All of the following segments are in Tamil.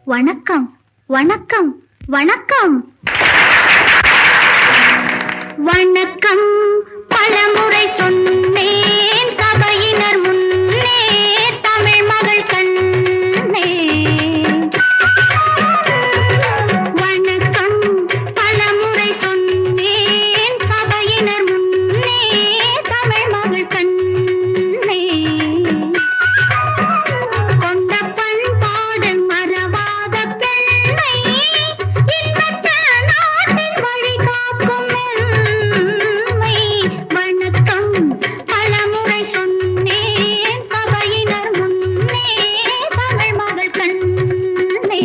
வணக்கம் வணக்கம் வணக்கம் வணக்கம் பலமுறை சொன்னேன் சபையினர் முன்னே தமிழ் மகள் கண்ணே வணக்கம் பலமுறை சொன்னேன் சபையினர் முன்னே தமிழ் மகள் கண்ணே கொண்ட பண்பாடு மறவாத பெண்மை இன்பத்த நாட்டின் வழி காக்கும் எம்மை. வணக்கம் பலமுறை சொன்னேன் சபையினர் முன்னே தமிழ் மகள் கண்ணே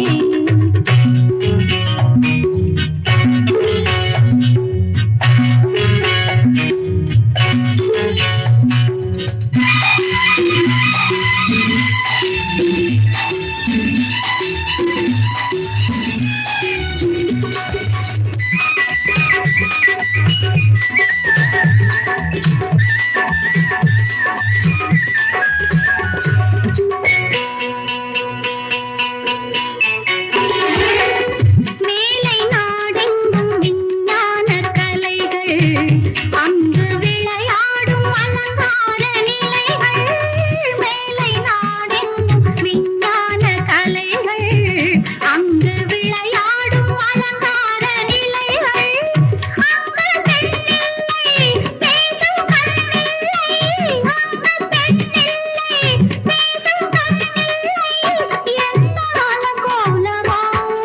மேலை நாடெங்கும் விஞ்ஞான கலைகள் அங்கு விளையாடும் அலங்கார நிலைகள் மேலை நாடெங்கும் விஞ்ஞான கலைகள் அங்கு விளையாடும் அலங்கார நிலைகள் அங்கு பெண்ணில்லை பேசும் கண்ணில்லை அங்கு பெண்ணில்லை பேசும் கண்ணில்லை என்னால கோலமா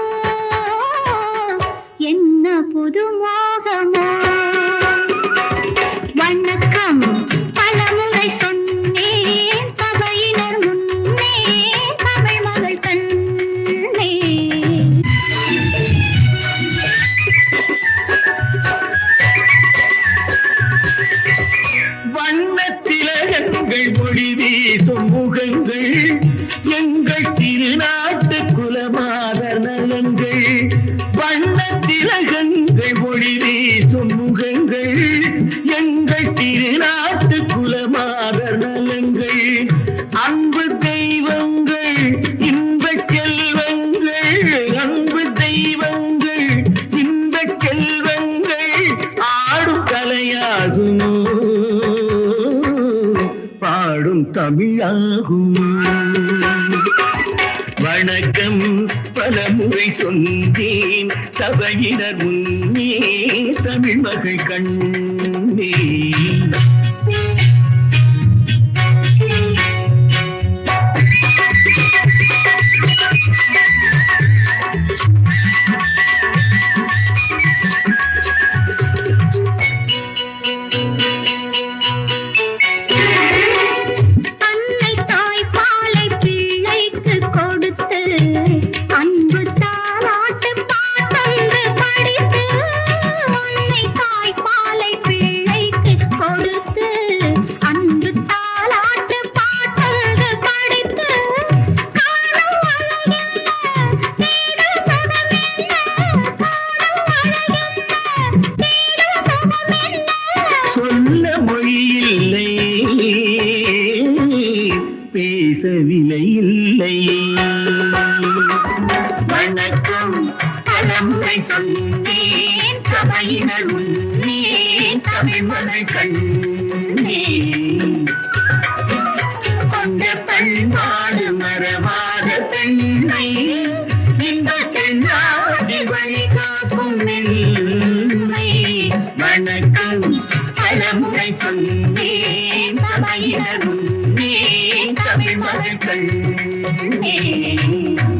என்ன புது மோகமோ வணக்கம் பலமுறை சொன்னேன் சபையினர் முன்னே தமிழ் மகள் கண்ணே வண்ணத்திலகங்கள் மொழி வீசும் முகங்கள் எங்கள் திருநாட்டு குலமாதர் நலங்கள் வண்ணத்திலகங்கள் மொழி வீசும் முகங்கள் எங்கள் திருநாட்டு குலமாதர் நலங்கள் அன்பு தெய்வங்கள் இன்பச் செல்வங்கள் அன்பு தெய்வங்கள் இன்பச் செல்வங்கள் ஆடும் கலையாகுமோ பாடும் தமிழாகும் வணக்கம் பலமுறை சொன்னேன் சபையினர் முன்னே தமிழ் மகள் கண்ணே அன்னை தாய் பாலை பிள்ளைக்கு கொடுத்து அன்பு தாலாட்டு பாட்டொன்று படித்து அன்னை தாய் பாலை பிள்ளைக்கு கொடுத்து அன்பு தாலாட்டு பாட்டொன்று படித்து காணும் அழகென்ன தேடும் சுகமென்ன காணும் அழகென்ன தேடும் சுகமென்ன சொல்ல மொழி இல்லை பேசவில்லை இல்லை வணக்கம் பலமுறை சொன்னேன் சபையினர் முன்னே தமிழ் மகள் கண்ணே கொண்ட பண்பாடு மறவாத பெண்மை இந்த தென்னாடி வழி காக்கும் மென்மை வணக்கம் பலமுறை சொன்னேன் சபையினர் முன்னே தமிழ் மகள் கண்ணே